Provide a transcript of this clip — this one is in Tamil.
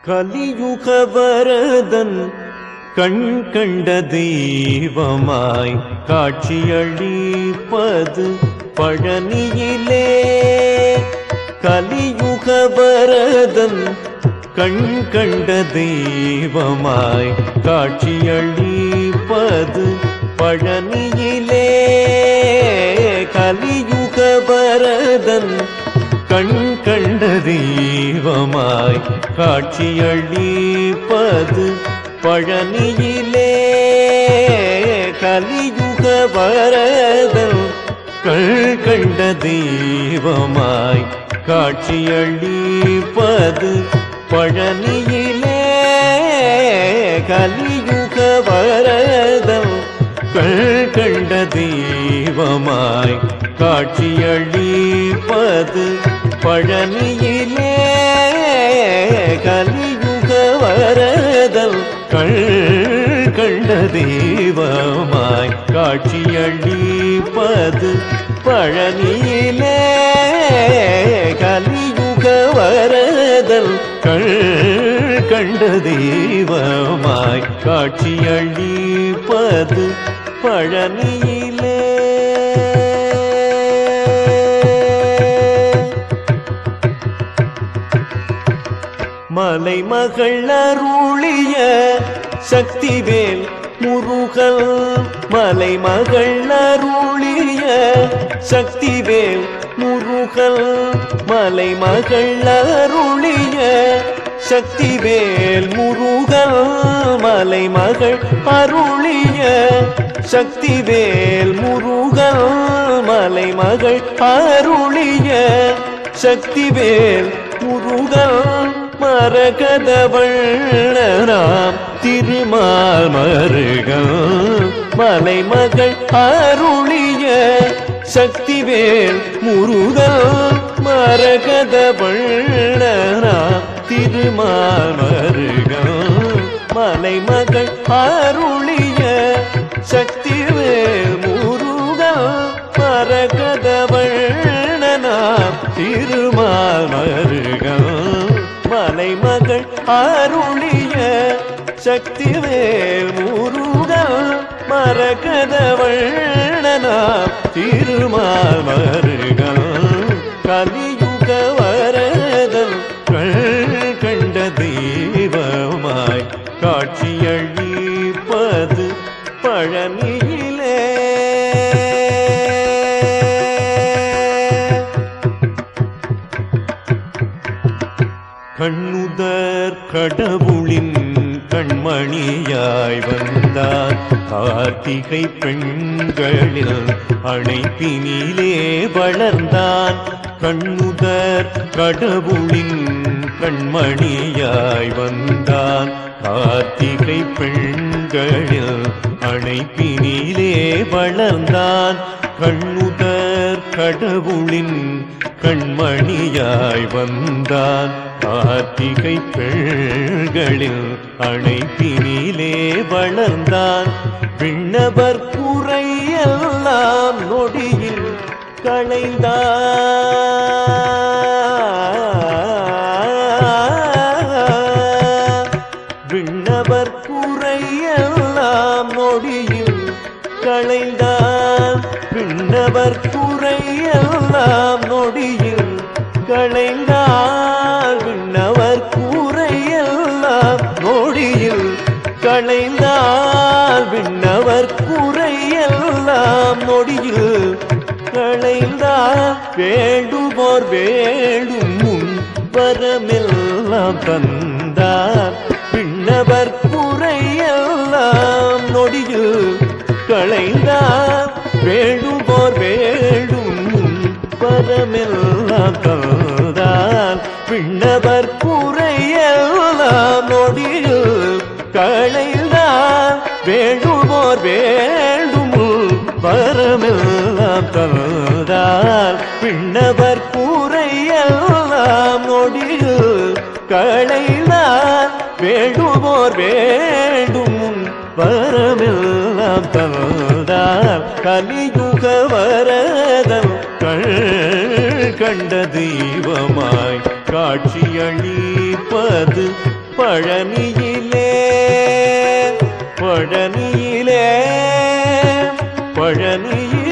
கலியுக வரதன் கண் கண்ட தெய்வமாய் காட்சியளிப்பது பழனியிலே கலியுக வரதன் கண் கண்ட தெய்வமாய் காட்சியளிப்பது பழனியிலே கலியுக வரதன் கண் கண்ட தெய்வமாய் காட்சியளிப்பது பழனியிலே கலியுக வரதன் கண் கண்ட தெய்வமாய் காட்சியளிப்பது பழனியிலே கலியுக வரதன் கண் கண்ட தெய்வமாய் காட்சியளிப்பது பழனியிலே கலியுக வரதல் கண் கண்ட தெய்வமாய் காட்சியளிப்பது பழனியிலே கலியுக வரதல் கண் கண்ட தெய்வமாய் காட்சியளிப்பது பழனியிலே மலைமகள் அருளிய சக்திவேல் முருகல் மலைமகள் அருளிய சக்திவேல் முருகல் மலைமகள் அருளிய சக்திவேல் முருகல் மலைமகள் அருளிய சக்திவேல் முருகல் மலைமகள் அருளிய சக்திவேல் முருகல் மரகதவண்ணராம் திருமால் மருகல் மலைமகள் அருளிய சக்திவேல் முருகல் மரகதவண்ணராம் திருமால் மருகல் மலைமகள் அருளிய சக்திவேல் முருகல் மரகதவண்ணனாம் திருமால் மருகல் மலைமகள் அருளிய சக்திவேல் முருகல் மரகதவண்ணனாம் திருமால் மருகல் கலியுக வரதல் கண் கண்ட தெய்வமாய் காட்சியளிப்பது பழனியிலே கண்ணுதர் கடவுளின் கண்மணியாய் வந்தான் கார்த்திகை பெண்களில் அணைப்பினிலே வளர்ந்தான் கண்ணுதர் கடவுளின் கண்மணியாய் வந்தான் கார்த்திகை பெண்களில் அணைப்பினிலே வளர்ந்தான் கண்ணுதர் கடவுளின் கண்மணியாய் வந்தான் கார்த்திகை பெண்களில் அணைப்பினிலே வளர்ந்தான் விண்ணவர் குறையெல்லாம் நொடியில் களைந்தான் விண்ணவர் குறையெல்லாம் நொடியில் களைந்தான் விண்ணவர் குறையெல்லாம் நொடியில் களைந்தால் விண்ணவர் கூரையெல்லாம் நொடியில் களைந்தால் விண்ணவர் கூரையெல்லாம் நொடியில் களைந்தால் வேண்டுமோர் வேண்டும் முன் வரமெல்லாம் தந்தார் விண்ணவர் கூரையெல்லாம் நொடியில் களைந்தார் வேண்டுமோர் வேண்டும் முன் பரமெல்லாம் தந்தால் விண்ணவர் கூரையெல்லாம் நொடியில் களைந்தால் வேண்டுமோர் வேண்டும் பரமெல்லாம் தந்தால் விண்ணவர் கூரையெல்லாம் நொடியில் களைந்தால் வேண்டுமோர் வேண்டும் வரமெல்லாம் தந்தால் கலியுக வரதம் கண் கண்ட தெய்வமாய் காட்சியளிப்பது பழனியிலே பழனியிலே பழனியிலே